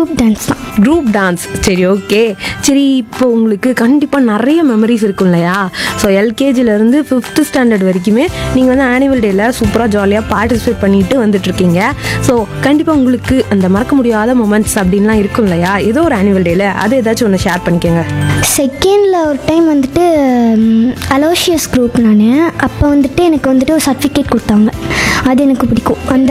group dance தான் group dance சரி okay சரி இப்போ உங்களுக்கு கண்டிப்பாக நிறைய மெமரிஸ் இருக்கும் இல்லையா ஸோ எல்கேஜிலேருந்து ஃபிஃப்த் ஸ்டாண்டர்ட் வரைக்குமே நீங்கள் வந்து ஆனுவல் டேயில் சூப்பராக ஜாலியாக பார்ட்டிசிபேட் பண்ணிட்டு வந்துட்டுருக்கீங்க ஸோ கண்டிப்பாக உங்களுக்கு அந்த மறக்க முடியாத மூமெண்ட்ஸ் அப்படின்லாம் இருக்கும் இல்லையா ஏதோ ஒரு ஆனுவல் டேயில் அதை ஏதாச்சும் ஒன்று ஷேர் பண்ணிக்கோங்க செகண்டில் ஒரு டைம் வந்துட்டு அலோஷியஸ் குரூப் நான் அப்போ வந்துட்டு எனக்கு வந்துட்டு ஒரு சர்டிஃபிகேட் கொடுத்தாங்க அது எனக்கு பிடிக்கும் அந்த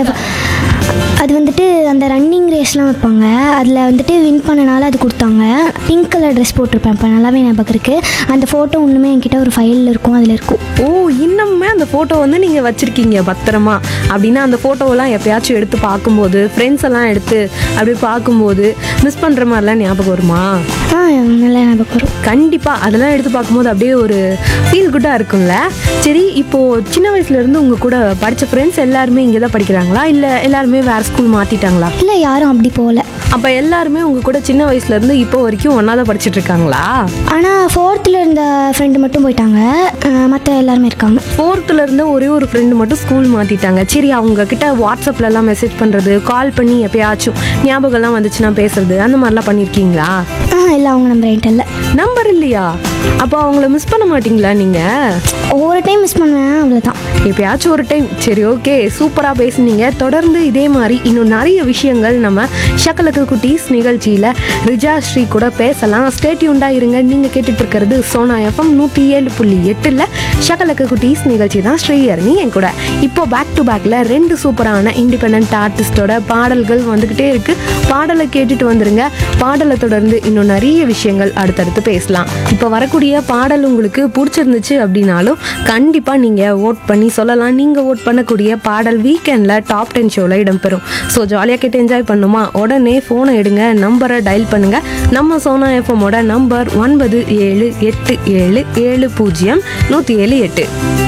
அது வந்துட்டு அந்த ரன்னிங் ரேஸ்லாம் வைப்பாங்க அதில் வந்துட்டு வின் பண்ணனால அது கொடுத்தாங்க பிங்க் கலர் ட்ரெஸ் போட்டிருப்பேன் இப்போ நல்லாவே ஞாபகம் இருக்குது அந்த ஃபோட்டோ ஒன்றுமே என்கிட்ட ஒரு ஃபைலில் இருக்கும் அதில் இருக்கும் ஓ இன்னுமே அந்த ஃபோட்டோ வந்து நீங்கள் வச்சுருக்கீங்க பத்திரமா அப்படின்னா அந்த ஃபோட்டோவெல்லாம் எப்பயாச்சும் எடுத்து பார்க்கும்போது ஃப்ரெண்ட்ஸ் எல்லாம் எடுத்து அப்படி பார்க்கும்போது மிஸ் பண்ணுற மாதிரிலாம் ஞாபகம் வருமா ஆ நல்லா ஞாபகம் வரும் கண்டிப்பாக அதெல்லாம் எடுத்து பார்க்கும்போது அப்படியே ஒரு ஃபீல் குட்டாக இருக்கும்ல சரி இப்போது சின்ன வயசுலேருந்து உங்கள் கூட படித்த ஃப்ரெண்ட்ஸ் எல்லாருமே இங்கே தான் படிக்கிறாங்களா இல்லை எல்லாருமே வேறு ஸ்கூல் மாற்றிட்டாங்களா இல்லை யாரும் அப்படி போகல அப்போ எல்லாருமே உங்கள் கூட சின்ன வயசுலேருந்து இப்போ வரைக்கும் ஒன்றா தான் படிச்சுட்டு இருக்காங்களா ஆனால் ஃபோர்த்தில் இருந்த ஃப்ரெண்டு மட்டும் போயிட்டாங்க மற்ற எல்லாருமே இருக்காங்க ஃபோர்த்தில் இருந்த ஒரே ஒரு ஃப்ரெண்டு மட்டும் ஸ்கூல் மாற்றிட்டாங்க சரி அவங்க கிட்ட வாட்ஸ்அப்லலாம் மெசேஜ் பண்ணுறது கால் பண்ணி எப்பயாச்சும் ஞாபகம்லாம் வந்துச்சுன்னா பேசுறது அந்த மாதிரிலாம் பண்ணியிருக்கீங்களா ஆ இல்லை அவங்க நம்பர் என்கிட்ட இல்லை நம்பர் இல்லையா அப்போ அவங்கள மிஸ் பண்ண மாட்டீங்களா நீங்கள் ஒவ்வொரு டைம் மிஸ் பண்ணுவேன் அவ்வளோதான் எப்பயாச்சும் ஒரு டைம் சரி ஓகே சூப்பராக பேசுனீங்க தொடர்ந்து இதே மாதிரி இன்னும் நிறைய விஷயங்கள் நம்ம ஷக்கலக்கு குட்டீஸ் நிகழ்ச்சியில் ரிஜா ஸ்ரீ கூட பேசலாம் ஸ்டேட்யூண்டா இருங்க நீங்கள் கேட்டுட்டு இருக்கிறது சோனா எஃப்எம் நூற்றி ஏழு புள்ளி எட்டில் ஷக்கலக்கு குட்டீஸ் நிகழ்ச்சி தான் ஸ்ரீயர்னி என் கூட இப்போ பேக் டு பேக்கில் ரெண்டு சூப்பரான இண்டிபெண்ட் ஆர்டிஸ்டோட பாடல்கள் வந்துக்கிட்டே இருக்கு பாடலை கேட்டுட்டு வந்துருங்க பாடலை தொடர்ந்து இன்னும் நிறைய விஷயங்கள் அடுத்தடுத்து பேசலாம் இப்போ வரக்கூடிய பாடல் உங்களுக்கு பிடிச்சிருந்துச்சு அப்படின்னாலும் கண்டிப்பாக நீங்கள் ஓட் பண்ணி சொல்லலாம் நீங்கள் ஓட் பண்ணக்கூடிய பாடல் வீக்கெண்டில் டாப் டென் ஷோவில் இடம்பெறும் ஸோ ஜாலியாக கேட்டு என்ஜாய் பண்ணுமா உடனே ஃபோனை எடுங்க நம்பரை டயல் பண்ணுங்க நம்ம சோனா எஃப்எம்மோட நம்பர் ஒன்பது ஏழு எட்டு ஏழு ஏழு பூஜ்ஜியம் நூற்றி ஏழு எட்டு